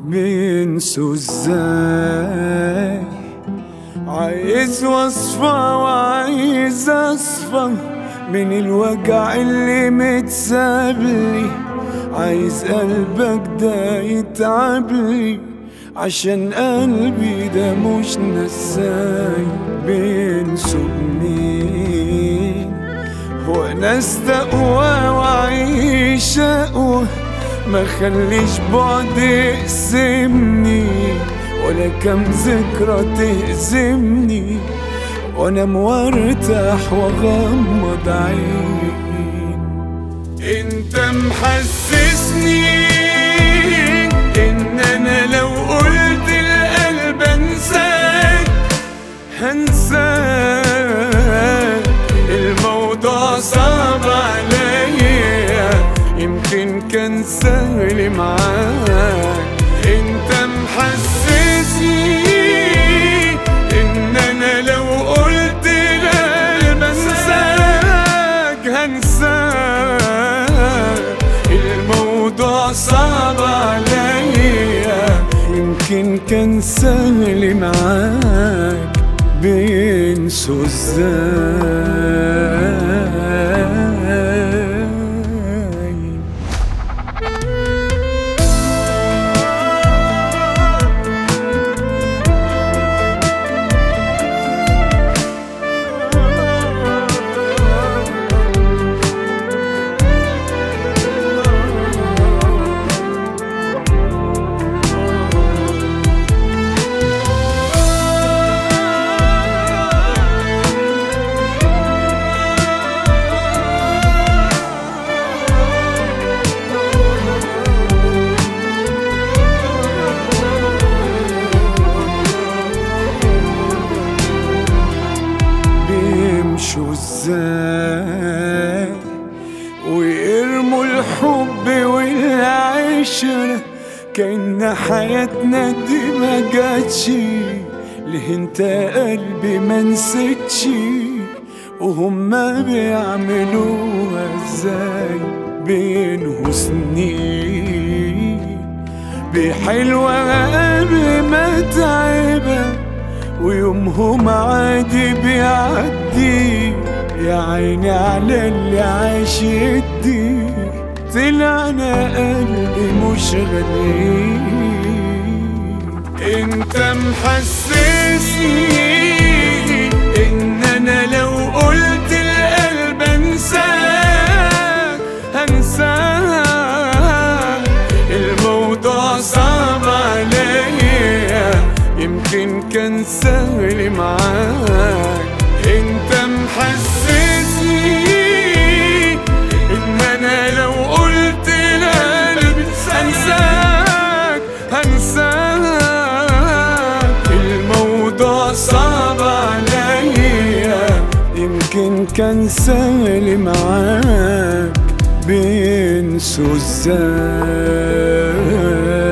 بينسوا ازاي عايز وصفة وعايز اصفى من الوجع اللي متسابلي عايز قلبك ده يتعبلي عشان قلبي ده مش نساي بينسوا مين هو ناس تقوى وعيش اقوى ما خليش بعد يقسمني ولا كم ذكرى تهزمني وانا موارتاح واغمض عين انت محسسني ان انا لو قلت القلب انساك هنساك الموضوع صعب عليا يمكن كان سهل معاك انت محسسني ان انا لو قلت القلب انساك هنساك الموضوع صعب عليا يمكن كان سهل معاك بينسوا ازاي بيمشوا ازاي ويرموا الحب والعشرة كأن حياتنا دي ما جاتش ليه انت قلبي ما نسيتش وهما بيعملوها ازاي بينه سنين بحلوة قبل ما تعبك ويومهم عادي بيعدي يا عيني على اللي عايش يدي طلعنا قلبي مش غالي انت محسسني ان انا لو قلت القلب انساك هنساك الموضوع صعب عليا يمكن كان سهل معاك انت محسسني ان انا لو قلت القلب انساك هنساك الموضوع صعب عليا يمكن كان سهل معاك بينسوا ازاي